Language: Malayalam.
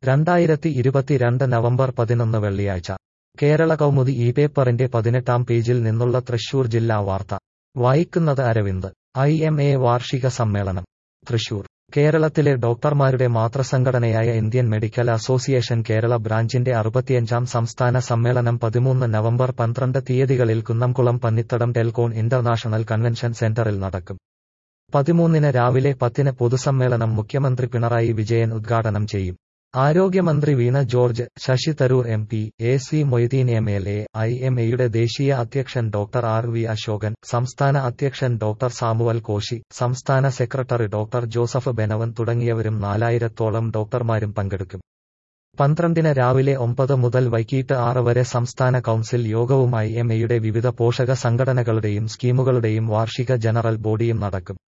രണ്ടായിരത്തി ഇരുപത്തിരണ്ട് നവംബർ പതിനൊന്ന് വെള്ളിയാഴ്ച കേരള കൗമുദി ഈ പേപ്പറിന്റെ പതിനെട്ടാം പേജിൽ നിന്നുള്ള തൃശൂർ ജില്ലാ വാർത്ത വായിക്കുന്നത് അരവിന്ദ് ഐ എം എ വാർഷിക സമ്മേളനം തൃശൂർ കേരളത്തിലെ ഡോക്ടർമാരുടെ മാതൃസംഘടനയായ ഇന്ത്യൻ മെഡിക്കൽ അസോസിയേഷൻ കേരള ബ്രാഞ്ചിന്റെ അറുപത്തിയഞ്ചാം സംസ്ഥാന സമ്മേളനം പതിമൂന്ന് നവംബർ പന്ത്രണ്ട് തീയതികളിൽ കുന്നംകുളം പന്നിത്തടം ടെൽകോൺ ഇന്റർനാഷണൽ കൺവെൻഷൻ സെന്ററിൽ നടക്കും പതിമൂന്നിന് രാവിലെ പത്തിന് പൊതുസമ്മേളനം മുഖ്യമന്ത്രി പിണറായി വിജയൻ ഉദ്ഘാടനം ചെയ്യും ആരോഗ്യമന്ത്രി Veena George Shashi Tharoor M P A C Moideen M L A I M എയുടെ ദേശീയ അധ്യക്ഷൻ ഡോക്ടർ ആർ വി അശോകൻ സംസ്ഥാന അധ്യക്ഷൻ ഡോക്ടർ സാമുവൽ കോശി സംസ്ഥാന സെക്രട്ടറി ഡോക്ടർ ജോസഫ് ബെനവൻ തുടങ്ങിയവരും നാലായിരത്തോളം ഡോക്ടർമാരും പങ്കെടുക്കും പന്ത്രണ്ടിന് രാവിലെ ഒമ്പത് മുതൽ വൈകിട്ട് ആറ് വരെ സംസ്ഥാന കൗൺസിൽ യോഗവും ഐ എം എയുടെ വിവിധ പോഷക സംഘടനകളുടെയും സ്കീമുകളുടെയും വാർഷിക ജനറൽ ബോഡിയും നടക്കും